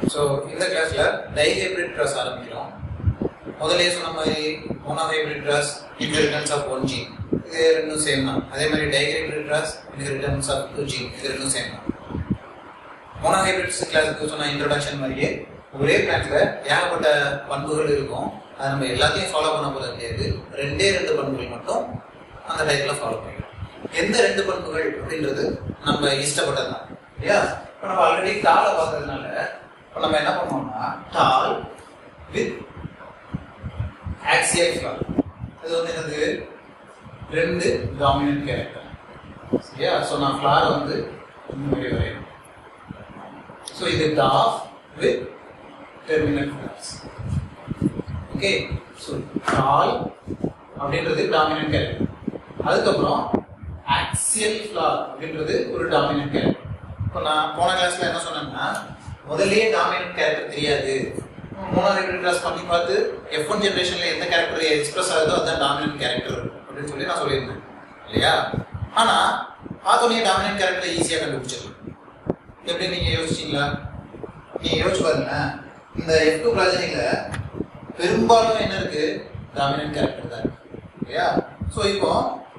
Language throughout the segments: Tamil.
ஸோ இந்த கிளாஸ்ல டைஹைபிரிட் ட்ரஸ் ஆரம்பிக்கிறோம் முதல்லயே சொன்ன மாதிரி monohybrid cross inheritance of one gene இது ரெண்டும் சேம் தான் அதே மாதிரி dihybrid cross inheritance of two gene இது ரெண்டும் சேம் தான் மோனோஹைபிரிட்ஸ் கிளாஸுக்கு சொன்ன இன்ட்ரோடக்ஷன் மாதிரியே ஒரே பிளான்ட்ல ஏகப்பட்ட பண்புகள் இருக்கும் அது நம்ம எல்லாத்தையும் ஃபாலோ பண்ண போறது கிடையாது ரெண்டே ரெண்டு பண்புகள் மட்டும் அந்த டைப்ல ஃபாலோ பண்ணிக்கலாம் எந்த ரெண்டு பண்புகள் அப்படின்றது நம்ம இஷ்டப்பட்டது தான் இல்லையா இப்போ நம்ம ஆல்ரெடி டாலை பார்த்ததுனால இப்போ நம்ம என்ன பண்ணுவோம்னா டால் வித் ஆக்சியல் ஃபிளார் இது வந்து என்னது ரெண்டு டாமினன்ட் கேரக்டர் சரியா ஸோ நான் ஃபிளார் வந்து இந்த மாதிரி வரையணும் ஸோ இது dwarf with terminal flowers okay so tall அப்படின்றது டாமினன்ட் கேரக்டர் அதுக்கப்புறம் ஆக்சியல் ஃபிளார் அப்படின்றது ஒரு டாமினன்ட் கேரக்டர் இப்போ நான் போன கிளாஸ்ல என்ன சொன்னேன்னா முதல்லயே டாமினன்ட் கேரக்டர் தெரியாது மூணாவது கிளாஸ் பண்ணி பார்த்து எஃப் ஒன் ஜென்ரேஷன்ல எந்த கேரக்டர் எக்ஸ்பிரஸ் ஆகுதோ அதுதான் டாமினன்ட் கேரக்டர் அப்படின்னு சொல்லி நான் சொல்லியிருந்தேன் இல்லையா ஆனா பார்த்தோன்னே டாமினன்ட் கேரக்டர் ஈஸியாக கண்டுபிடிச்சிடலாம் எப்படி நீங்க யோசிச்சீங்களா நீங்க யோசிச்சு பாருங்க இந்த எஃப் டூ பிராஜனில பெரும்பாலும் என்ன இருக்கு டாமினன்ட் கேரக்டர் தான் இருக்கு இல்லையா ஸோ இப்போ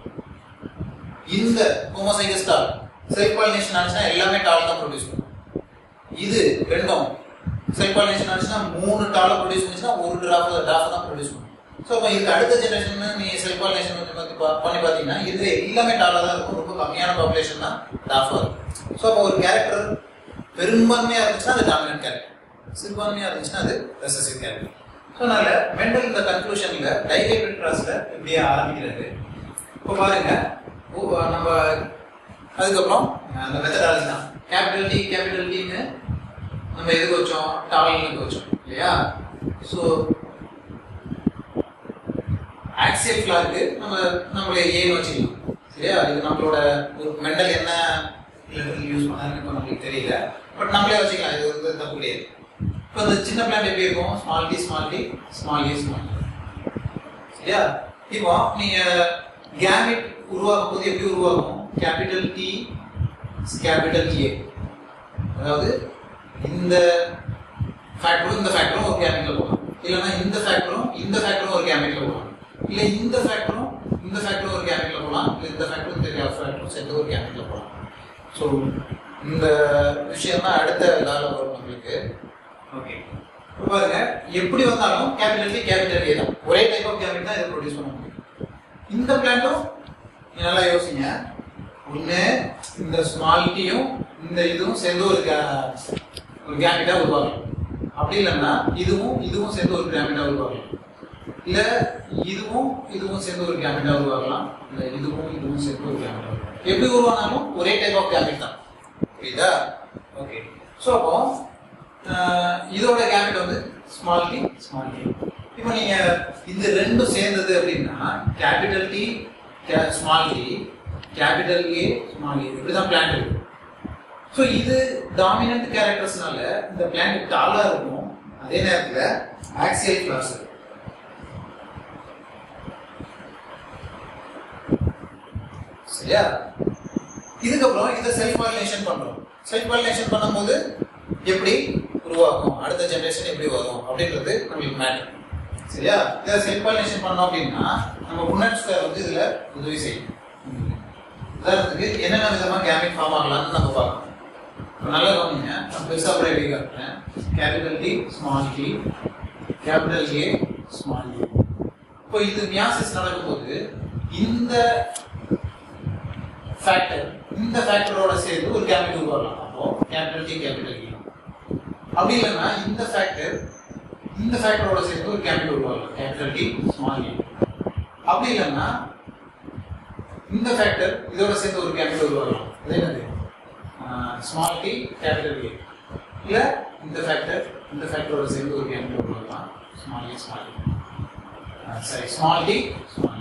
இந்த ஹோமோசைகஸ் டால் செல்ஃப் பாலினேஷன் ஆச்சுன்னா எல்லாமே டால் தான் ப்ரொடியூஸ் பண்ணும் இது ரெண்டும் செல்ஃப் பாலினேஷன் ஆச்சுன்னா மூணு டாலை ப்ரொடியூஸ் பண்ணுச்சுன்னா ஒரு டிராஃப் டிராஃப் தான் ப்ரொடியூஸ் பண்ணும் ஸோ இப்போ இதுக்கு அடுத்த ஜெனரேஷன் நீ செல்ஃப் பாலினேஷன் பண்ணி பா- பண்ணி பார்த்தீங்கன்னா இது எல்லாமே டாலாக தான் இருக்கும் ரொம்ப கம்மியான பாப்புலேஷன் தான் டாஃபாக இருக்கும் ஸோ அப்போ ஒரு கேரக்டர் பெரும்பான்மையாக இருந்துச்சுன்னா அது டாமினன்ட் கேரக்டர் சிறுபான்மையாக இருந்துச்சுன்னா அது ரெசசிவ் கேரக்டர் ஸோ அதனால மெண்டல் இந்த கன்க்ளூஷனில் டைஹைபிரிட் கிராஸில் இப்படியே ஆரம்பிக்கிறது இப்போ பாருங்க ஓ, நம்ம அதுக்கப்புறம் அந்த மெத்தடாலஜி தான் கேபிட்டல் டி கேபிட்டல் டின்னு நம்ம எதுக்கு வச்சோம் டாலினுக்கு வச்சோம் இல்லையா ஸோ ஆக்சியல் ஃபிளாக்கு நம்ம நம்மள ஏன்னு வச்சுக்கலாம் சரியா இது நம்மளோட ஒரு மெண்டல் என்ன யூஸ் பண்ணாருன்னு இப்போ நம்மளுக்கு தெரியல பட் நம்மளே வச்சுக்கலாம் இது வந்து தப்பு கிடையாது இப்போ இந்த சின்ன பிளான்ட் எப்படி இருக்கும் small T small T small A small சரியா இப்போ நீங்க கேமிட் உருவாக்கும் போது எப்படி உருவாகும் கேபிட்டல் டி கேபிட்டல் ஏ அதாவது இந்த ஃபேக்டரும் இந்த ஃபேக்டரும் ஒரு கேமிட்ல போகலாம் இல்லைன்னா இந்த ஃபேக்டரும் இந்த ஃபேக்டரும் ஒரு கேமிட்ல போகலாம் இல்ல இந்த ஃபேக்டரும் இந்த ஃபேக்டரும் ஒரு கேமிட்ல போகலாம் இல்ல இந்த ஃபேக்டரும் இந்த ஃபேக்டரும் சேர்ந்து ஒரு கேமிட்ல போகலாம் ஸோ இந்த விஷயம் தான் அடுத்த லால வரும் நம்மளுக்கு ஓகே இப்போ பாருங்க எப்படி வந்தாலும் கேபிட்டல் டி கேபிட்டல் ஏ தான் ஒரே டைப் ஆஃப் கேமிட் தான் இதை ப்ரொடியூஸ் பண்ண முடியும் இந்த பிளான்ட்டும் நல்லா யோசிங்க ஒன்று இந்த ஸ்மால் டீயும் இந்த இதுவும் சேர்ந்து ஒரு ga- ஒரு கேமிட்டா உருவாகலாம் அப்படி இல்லைன்னா இதுவும் இதுவும் சேர்ந்து ஒரு கேமிட்டா உருவாகலாம் இல்ல இதுவும் இதுவும் சேர்ந்து ஒரு கேமிட்டா உருவாகலாம் இல்ல இதுவும் இதுவும் சேர்ந்து ஒரு கேமிட்டா உருவாகலாம் எப்படி உருவானாலும் ஒரே டைப் ஆஃப் கேமிட் தான் புரியுதா ஓகே ஸோ அப்போ ஆஹ், இதோட கேமிட் வந்து ஸ்மால் டி ஸ்மால் டி இப்போ நீங்க இந்த ரெண்டும் சேர்ந்தது அப்படின்னா capital T small T capital A small A இப்படிதான் பிளான் இருக்கு ஸோ இது டாமினன்ட் கேரக்டர்ஸ்னால இந்த பிளானட் டாலா இருக்கும் அதே நேரத்துல ஆக்சியல் கிளாஸ் சரியா இதுக்கப்புறம் இதை செல்ஃப் பாலினேஷன் பண்றோம் செல்ஃப் பாலினேஷன் பண்ணும்போது எப்படி உருவாகும் அடுத்த ஜெனரேஷன் எப்படி வரும் அப்படின்றது நம்மளுக்கு மேட்டர் சரியா இதை செல்ஃப் பாலினேஷன் பண்ணோம் அப்படின்னா நம்ம புன்னட் ஸ்கொயர் வந்து இதுல உதவி செய்யும் உதாரணத்துக்கு என்னென்ன விதமா கேமிட் ஃபார்ம் ஆகலாம்னு நம்ம பார்க்கணும் இப்போ நல்லா கவனிங்க நான் பெருசாக கூட எழுதி காட்டுறேன் capital T small T capital A small A இப்போ இது மியாசிஸ் நடக்கும்போது இந்த ஃபேக்டர் இந்த ஃபேக்டரோட சேர்ந்து ஒரு கேபிட்டல் உருவாகலாம் அப்போ கேபிட்டல் டி கேபிட்டல் ஏ அப்படி இல்லைன்னா இந்த ஃபேக்டர் இந்த ஃபேக்டரோட சேர்ந்து ஒரு கேபிட்டல் உருவாகலாம் கேபிட்டல் டி ஸ்மால் ஏ அப்படி இல்லைன்னா இந்த ஃபேக்டர் இதோட சேர்ந்து ஒரு கேபிட்டல் உருவாகலாம் அது என்னது ஸ்மால் டி கேபிட்டல் ஏ இல்ல இந்த ஃபேக்டர் இந்த ஃபேக்டரோட சேர்ந்து ஒரு கேபிட்டல் உருவாகலாம் ஸ்மால் ஏ ஸ்மால் சரி ஸ்மால் டி ஸ்மால்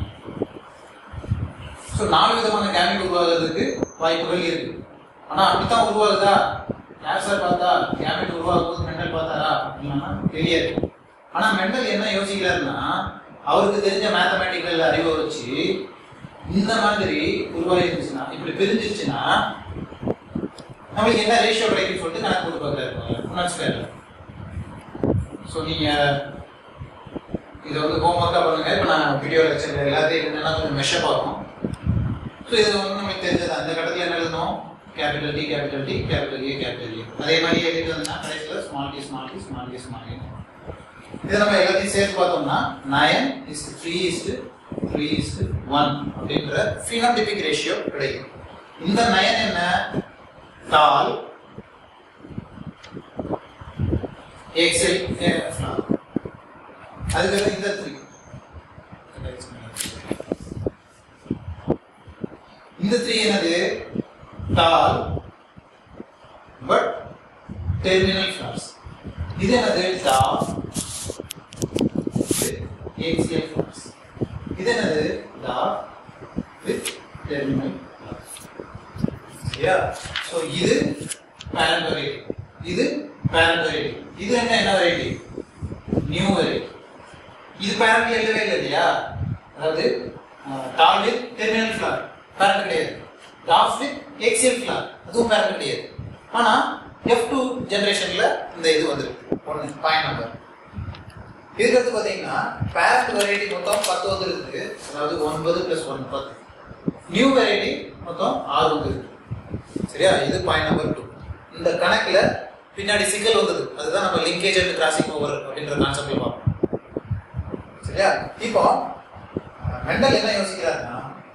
ஸோ நாலு விதமான கேமிட் உருவாகிறதுக்கு வாய்ப்புகள் இருக்கு ஆனா அப்படித்தான் உருவாகுதா யார் சார் பார்த்தா கேமிட் உருவாகும் போது மெண்டல் பார்த்தாரா அப்படின்னா தெரியாது ஆனா மெண்டல் என்ன யோசிக்கிறாருன்னா அவருக்கு தெரிஞ்ச மேத்தமேட்டிக்கல் அறிவை வச்சு இந்த மாதிரி உருவாகி இருந்துச்சுன்னா இப்படி பிரிஞ்சிருச்சுன்னா நம்மளுக்கு என்ன ரேஷியோ கிடைக்குன்னு சொல்லிட்டு கணக்கு போட்டு பார்க்குறாரு முன்னாடி ஸ்கொயர்ல ஸோ நீங்கள் இதை வந்து ஹோம்ஒர்க்காக பண்ணுங்க இப்போ நான் வீடியோ லெக்சர் எல்லாத்தையும் என்னென்னா கொஞ்சம் மெஷப் ஆகும் ஸோ இது வந்து நமக்கு தெரிஞ்சது அந்த கட்டத்தில் என்ன எழுதணும் capital T capital T capital A capital A அதே மாதிரி எழுதிட்டு வந்தா கடைசியில் small T small T small T small A இதை நம்ம எல்லாத்தையும் சேர்த்து பார்த்தோம்னா nine is three is three is one அப்படின்ற ஃபினோடிபிக் ரேஷியோ கிடைக்கும் இந்த நயன் என்ன டால் எக்ஸல் அதுக்கு இந்த த்ரீ இந்த த்ரீ என்னது டால் பட் டெர்மினல் ஃபிளார்ஸ் இது என்னது டால் ஏக்சியல் ஃபிளார்ஸ் இது என்னது டால் வித் டெர்மினல் சரியா ஸோ இது பேரண்ட் வெரைட்டி இது பேரண்ட் வெரைட்டி இது என்ன என்ன வெரைட்டி நியூ வெரைட்டி இது பேரண்ட் எழுதவே இல்லை இல்லையா அதாவது tall with terminal flower parent கிடையாது டாஃப் வித் எக்ஸியல் ஃபிளார் அதுவும் பேரண்ட் கிடையாது ஆனா எஃப் டூ ஜெனரேஷன்ல இந்த இது வந்துருக்கு ஒன்று பாயிண்ட் நம்பர் இருக்கிறது பார்த்தீங்கன்னா பேரண்ட் வெரைட்டி மொத்தம் பத்து வந்துருக்கு அதாவது ஒன்பது பிளஸ் ஒன் பத்து நியூ வெரைட்டி மொத்தம் ஆறு வந்துருக்கு சரியா இது பாயிண்ட் நம்பர் டூ இந்த கணக்குல பின்னாடி சிக்கல் வந்தது அதுதான் நம்ம லிங்கேஜ் அண்ட் கிராசிங் ஓவர் அப்படின்ற கான்செப்ட்ல பார்ப்போம் சரியா இப்போ மெண்டல் என்ன யோசிக்கிறாருன்னா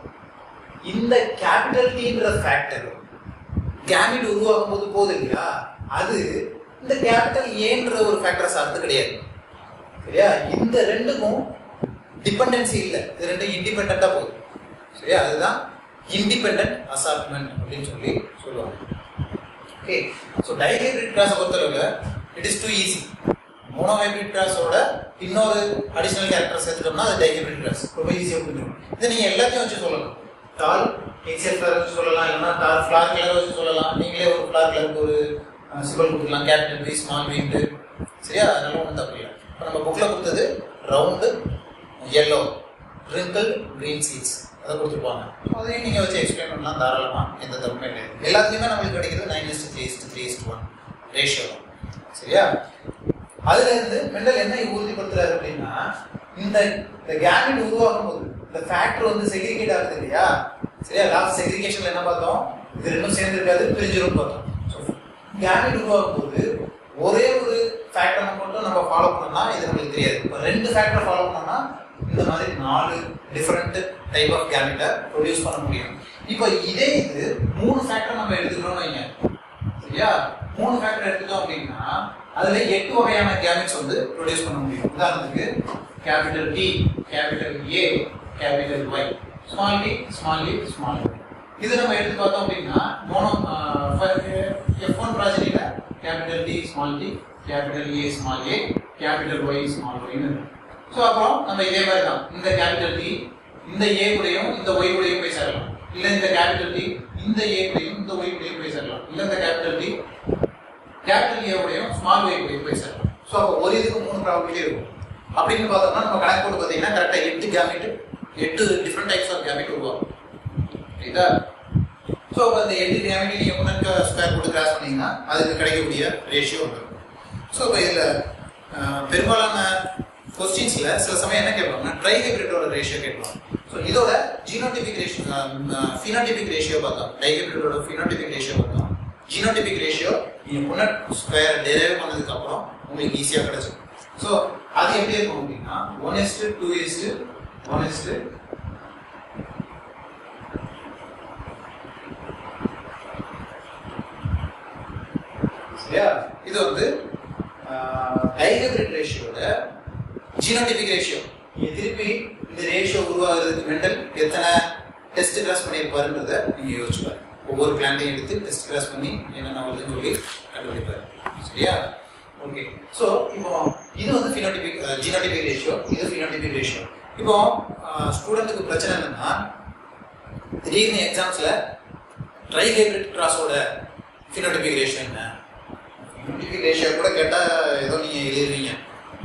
இந்த கேபிட்டல் டீன்ற ஃபேக்டர் கேமிட் உருவாக்கும் போது போகுது இல்லையா அது இந்த கேபிட்டல் ஏன்ற ஒரு ஃபேக்டர் சார்ந்து கிடையாது சரியா இந்த ரெண்டுக்கும் டிபெண்டன்சி இல்லை இது ரெண்டும் இண்டிபெண்டா போகுது சரியா அதுதான் இண்டிபெண்ட் அசார்ட்மெண்ட் அப்படின்னு சொல்லி சொல்லுவாங்க ஓகே ஸோ டைஹைபிரிட் கிளாஸை பொறுத்தளவில் it is too easy monohybrid கிளாஸோட இன்னொரு அடிஷனல் கேரக்டர் சேர்த்துட்டோம்னா அது டைஹைபிரிட் கிளாஸ் ரொம்ப ஈஸியாக புரிஞ்சிடும் இதை நீங்கள் எல்லாத்தையும் வச்சு சொல்லலாம் டால் எக்ஸல் ஃபிளார் வச்சு சொல்லலாம் இல்லைன்னா டால் ஃபிளார் கலர் வச்சு சொல்லலாம் நீங்களே ஒரு ஃபிளார் கலருக்கு ஒரு சிம்பிள் கொடுத்துக்கலாம் கேபிட்டல் பி ஸ்மால் வீண்டு சரியா அதனால ஒன்றும் தப்பு இல்லை இப்போ நம்ம புக்கில் கொடுத்தது round yellow wrinkle green seeds அதை கொடுத்துருப்பாங்க அதையும் நீங்கள் வச்சு எக்ஸ்பிளைன் பண்ணலாம் தாராளமாக எந்த தப்புமே கிடையாது எல்லாத்துலேயுமே நம்மளுக்கு கிடைக்கிறது nine is to three is to three is to one ratio சரியா அதுல இருந்து மெண்டல் என்ன உறுதிப்படுத்துறாரு அப்படின்னா இந்த இந்த கேமிட் உருவாக்கும் போது இந்த ஃபேக்டர் வந்து செக்ரிகேட் ஆகுது இல்லையா சரியா லாஸ்ட் செக்ரிகேஷன்ல என்ன பார்த்தோம் இது ரெண்டும் சேர்ந்து இருக்காது பிரிஞ்சிரும் பார்த்தோம் கேமிட் உருவாக்கும் போது ஒரே ஒரு ஃபேக்டரை மட்டும் நம்ம ஃபாலோ பண்ணோம்னா இது நம்மளுக்கு தெரியாது இப்போ ரெண்டு ஃபேக்டரை ஃபாலோ பண்ணோம்னா இந்த மாதிரி நாலு டிஃப்ரெண்ட் டைப் ஆஃப் கேமிட்டை ப்ரொடியூஸ் பண்ண முடியும் இப்போ இதே இது மூணு ஃபேக்டர் நம்ம எடுத்துக்கிறோம்னு வைங்க சரியா மூணு ஃபேக்டர் எடுத்துட்டோம் அப்படின்னா அதுல எட்டு வகையான கேமிட்ஸ் வந்து ப்ரொடியூஸ் பண்ண முடியும் உதாரணத்துக்கு capital T capital A capital Y small T small T small இது நம்ம எடுத்து பார்த்தோம் அப்படின்னா மோனோ எஃப் ஒன் ப்ராஜெக்டில் capital T small T capital A small A capital Y small ஒய்னு ஸோ அப்புறம் நம்ம இதே மாதிரி தான் இந்த கேபிட்டல் டி இந்த ஏ கூடயும் இந்த ஒய் கூடயும் போய் சேரலாம் இல்லை இந்த கேபிட்டல் டி இந்த ஏ கூடயும் இந்த ஒய் கூடயும் போய் சேரலாம் இல்லை இந்த கேபிட்டல் டி கேபிட்டல் ஏ கூடயும் ஸ்மால் ஒய் கூடயும் போய் சேரலாம் ஸோ அப்போ ஒரு இதுக்கு மூணு ப்ராபபிலிட்டி இருக்கும் அப்படின்னு பார்த்தோம்னா நம்ம கணக்கு போட்டு பார்த்தீங்கன்னா கரெக்டாக எட்டு கேமிட் எட்டு டிஃப்ரெண்ட் டைப்ஸ் ஆஃப் கேமிட் உருவாகும் புரியுதா ஸோ அப்போ அந்த எட்டு கேமிட் நீங்கள் முன்னாடி ஸ்கொயர் போட்டு கிராஸ் பண்ணீங்கன்னா அதுக்கு கிடைக்கக்கூடிய ரேஷியோ வந்துடும் ஸோ இப்போ இதில் பெரும்பாலான கொஸ்டின்ஸில் சில சமயம் என்ன கேட்பாங்கன்னா ட்ரை ஹைபிரிட்டோட ரேஷியோ கேட்பாங்க ஸோ இதோட ஜீனோடிபிக் ரேஷியோ ஃபினோடிபிக் ரேஷியோ பார்த்தோம் டைஹைபிரிட்டோட ஃபினோடிபிக் ரேஷியோ பார்த்தோம் ஜீனோடிபிக் ரேஷியோ நீங்கள் முன்னாடி ஸ்கொயர் டெரைவ் பண்ணதுக்கப்புறம் உங்களுக்கு ஈஸியாக கிடைச்சிடும் ஸோ அது எப்படி இருக்கும் அப்படின்னா one is to two is to one is to சரியா இது வந்து டைஹைபிரிட் ரேஷியோட ஜீனோடிபிக் ரேஷியோ நீங்க திருப்பி இந்த ரேஷியோ உருவாகிறதுக்கு மெண்டல் எத்தனை டெஸ்ட் கிராஸ் பண்ணியிருப்பாருன்றத நீங்க யோசிச்சு பாருங்க ஒவ்வொரு பிளான்ட்டையும் எடுத்து டெஸ்ட் கிராஸ் பண்ணி என்னென்ன வருதுன்னு சொல்லி கண்டுபிடிப்பாரு சரியா ஓகே ஸோ இப்போ இது வந்து ஃபினோடிபிக் ஜீனோடிபிக் ரேஷியோ இது ஃபினோடிபிக் ரேஷியோ இப்போ ஸ்டூடெண்ட்டுக்கு பிரச்சனை என்னன்னா திடீர்னு எக்ஸாம்ஸ்ல ட்ரை ஹைபிரிட் கிராஸோட ஃபினோடிபிக் ரேஷியோ என்ன ஃபினோடிபிக் ரேஷியோ கூட கேட்டால் ஏதோ நீங்கள் எழுதுவீங்க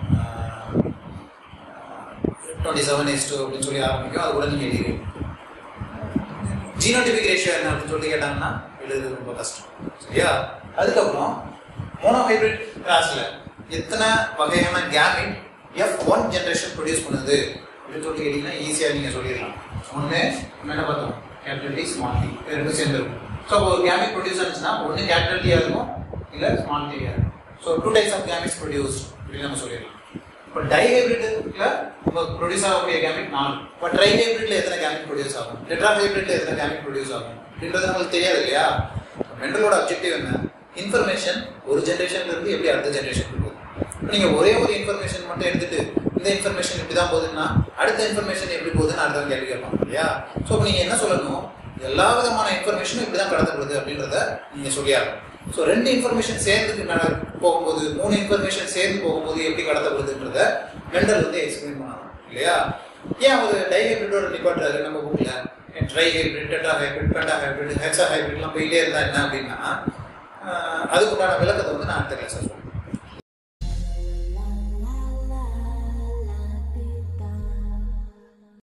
டுவெண்ட்டி செவன் எஸ் டூ அப்படின்னு சொல்லி ஆரம்பிக்கும் அது கூட நீங்கள் எழுதுவீங்க ஜீனோடிபிக் ரேஷியோ என்ன அப்படின்னு சொல்லி கேட்டாங்கன்னா எழுதுறது ரொம்ப கஷ்டம் சரியா அதுக்கப்புறம் மோனோ ஹைபிரிட் கிளாஸ்ல எத்தனை வகையான gamete F one generation produce பண்ணுது அப்படின்னு சொல்லி கேட்டீங்கன்னா ஈஸியாக நீங்கள் சொல்லிடலாம் ஒன்று நம்ம என்ன பார்த்தோம் கேபிட்டல் டி ஸ்மால் டி இது ரெண்டும் சேர்ந்து இருக்கும் ஸோ அப்போ ஒரு கேமிட் ப்ரொடியூஸ் ஆச்சுன்னா ஒன்று கேபிட்டல் டியாக இருக்கும் இல்லை ஸ்மால் டியாக இருக்கும் so two types of gametes produce அப்படின்னு நம்ம சொல்லிடலாம் இப்போ டை ஹைபிரிட்ல ப்ரொடியூஸ் ஆகக்கூடிய கேமிட் நாலு இப்போ ட்ரை ஹைபிரிட்ல எத்தனை கேமிட் ப்ரொடியூஸ் ஆகும் டெட்ரா ஹைபிரிட்ல எத்தனை கேமிட் ப்ரொடியூஸ் ஆகும் அப்படின்றது நம்மளுக்கு தெரியாது இல்லையா மெண்டலோட அப்ஜெக்டிவ் என்ன இன்ஃபர்மேஷன் ஒரு ஜென்ரேஷன்ல இருந்து எப்படி அடுத்த ஜென்ரேஷன் போகுது இப்போ நீங்க ஒரே ஒரு இன்ஃபர்மேஷன் மட்டும் எடுத்துட்டு இந்த இன்ஃபர்மேஷன் இப்படி தான் போகுதுன்னா அடுத்த இன்ஃபர்மேஷன் எப்படி போகுதுன்னு அடுத்த கேள்வி கேட்பாங்க இல்லையா ஸோ இப்போ நீங்க என்ன சொல்லணும் எல்லா விதமான இன்ஃபர்மேஷனும் இப்படி தான் கடத்தப்படுது அப்படின்றத நீங்க சொல்லியாகணும் ஸோ ரெண்டு இன்ஃபர்மேஷன் சேர்ந்து நட- போகும்போது மூணு இன்ஃபர்மேஷன் சேர்ந்து போகும்போது எப்படி கடத்தப்படுதுன்றத மெண்டல் வந்து எக்ஸ்பிளைன் பண்ணணும் இல்லையா ஏன் ஒரு டை ஹைபிரிட்டோட நிப்பாட்டுறாரு நம்ம புக்கில் tri hybrid tetra hybrid penta hybrid hexa ஹைபிரிட்லாம் போயிட்டே இருந்தா என்ன அப்படின்னா ஆஹ் அதுக்குண்டான விளக்கத்தை வந்து நான் அடுத்த கிளாஸ் சொல்றேன்